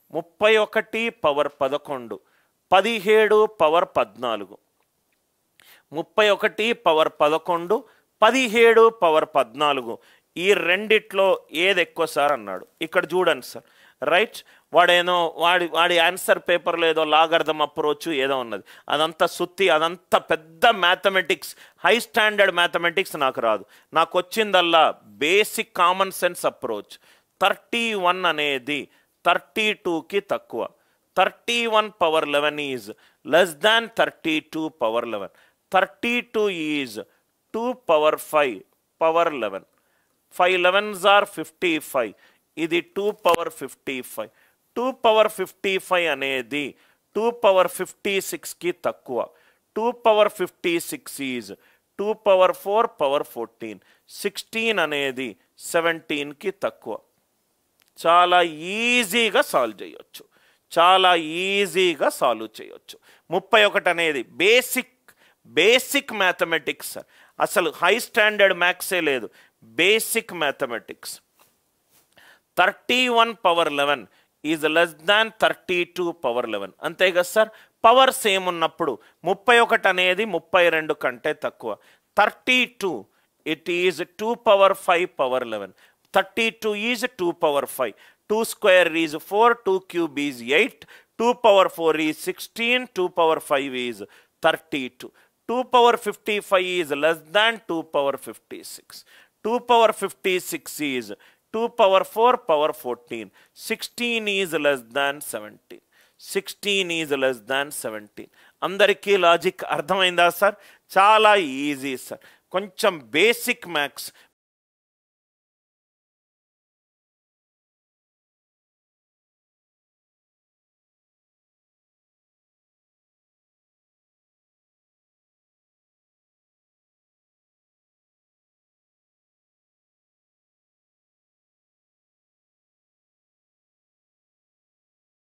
ముప్పై ఒకటి పవర్ పదకొండు పదిహేడు పవర్ పద్నాలుగు ముప్పై ఒకటి పవర్ పదకొండు పదిహేడు పవర్ పద్నాలుగు ఈ రెండిట్లో ఏది ఎక్కువ సార్ అన్నాడు ఇక్కడ చూడండి సార్ రైట్ వాడేనో వాడి వాడి ఆన్సర్ పేపర్లో ఏదో లాగర్థం అప్రోచ్ ఏదో ఉన్నది అదంతా సుత్తి అదంతా పెద్ద మ్యాథమెటిక్స్ హై స్టాండర్డ్ మ్యాథమెటిక్స్ నాకు రాదు నాకు వచ్చిందల్లా basic common sense approach thirty one అనేది థర్టీ టూకి తక్కువ thirty one power eleven is less than thirty two power eleven thirty two is two power five power eleven five elevens are fifty five ఇది two power fifty five two power fifty five అనేది two power fifty సిక్స్కి తక్కువ two power fifty six is two power four power fourteen sixteen అనేది సెవెంటీన్కి తక్కువ చాలా ఈజీగా solve చేయొచ్చు చాలా ఈజీగా సాల్వ్ చేయొచ్చు ముప్పై ఒకటి అనేది బేసిక్ బేసిక్ మ్యాథమెటిక్స్ అసలు హై స్టాండర్డ్ మ్యాథ్సే లేదు basic mathematics thirty one power eleven is less than thirty two power eleven అంతే కదా సార్ పవర్ సేమ్ ఉన్నప్పుడు ముప్పై ఒకటి అనేది ముప్పై రెండు కంటే తక్కువ thirty two it is two power five power eleven thirty two is two power five two square is four two cube is eight two power four is sixteen two power five is thirty two two power fifty five is less than two power fifty six two power fifty six is two power four power fourteen sixteen is less than seventeen sixteen is less than seventeen అందరికీ logic అర్థమైందా sir చాలా easy sir కొంచెం basic maths